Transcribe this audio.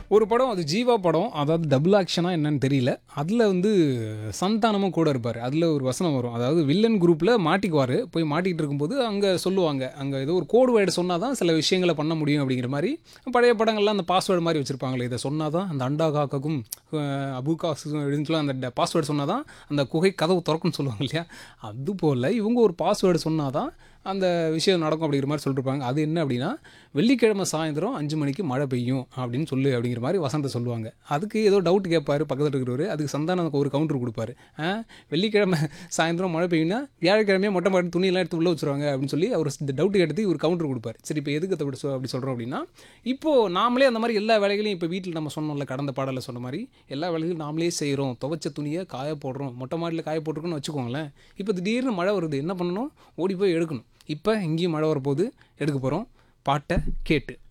ஒரு படம் அது ஜீவா படம் அதாவது டபுள் ஆக்ஷனாக என்னன்னு தெரியல அதில் வந்து சந்தானமும் கூட இருப்பார் அதில் ஒரு வசனம் வரும் அதாவது வில்லன் குரூப்பில் மாட்டிக்குவார் போய் மாட்டிக்கிட்டு இருக்கும்போது அங்கே சொல்லுவாங்க அங்கே ஏதோ ஒரு கோடு வேர்டு சொன்னால் தான் சில விஷயங்களை பண்ண முடியும் அப்படிங்கிற மாதிரி பழைய படங்கள்லாம் அந்த பாஸ்வேர்டு மாதிரி வச்சுருப்பாங்களே இதை சொன்னால் தான் அந்த அண்டா காக்காக்கும் அஹ், அபுகாசுக்கும் எழுந்துலாம் அந்த பாஸ்வேர்டு சொன்னால் தான் அந்த குகை கதவு திறக்கும்னு சொல்லுவாங்க இல்லையா அதுபோல் இவங்க ஒரு பாஸ்வேர்டு சொன்னால் தான் அந்த விஷயம் நடக்கும் அப்படிங்கிற மாதிரி சொல்லிருப்பாங்க அது என்ன அப்படின்னா வெள்ளிக்கிழமை சாயந்தரம் அஞ்சு மணிக்கு மழை பெய்யும் அப்படின்னு சொல்லு அப்படிங்கிற மாதிரி வசந்த சொல்லுவாங்க அதுக்கு ஏதோ டவுட் கேட்பாரு பக்கத்தில் இருக்கிறவர் அதுக்கு சந்தானம் ஒரு கவுண்டர் கொடுப்பாரு ஆ, வெள்ளிக்கிழமை சாயந்தரம் மழை பெய்யும்னா வியாழக்கிழமையே மொட்டை மாடி துணியெல்லாம் எடுத்து உள்ளே வச்சுருவாங்க அப்படின்னு சொல்லி அவர் இந்த டவுட் கேட்டு ஒரு கவுண்டர் கொடுப்பாரு சரி இப்போ எதுக்கு அப்படி சொ- அப்படி சொல்கிறோம் அப்படின்னா இப்போது நாமளே அந்த மாதிரி எல்லா வேலைகளையும் இப்போ வீட்டில் நம்ம சொன்னோம்ல கடந்த பாடலில் சொன்ன மாதிரி எல்லா வேலைகளும் நாமளே செய்கிறோம் துவைச்ச துணியை காய போடுறோம் மொட்டை மாடியில் காய போட்டிருக்கோன்னு வச்சுக்கோங்களேன் இப்போ திடீர்னு மழை வருது என்ன பண்ணணும் ஓடி போய் எடுக்கணும் இப்போ இங்கேயும் மழை வரப்போகுது எடுக்க போகிறோம் பாட்டை கேட்டு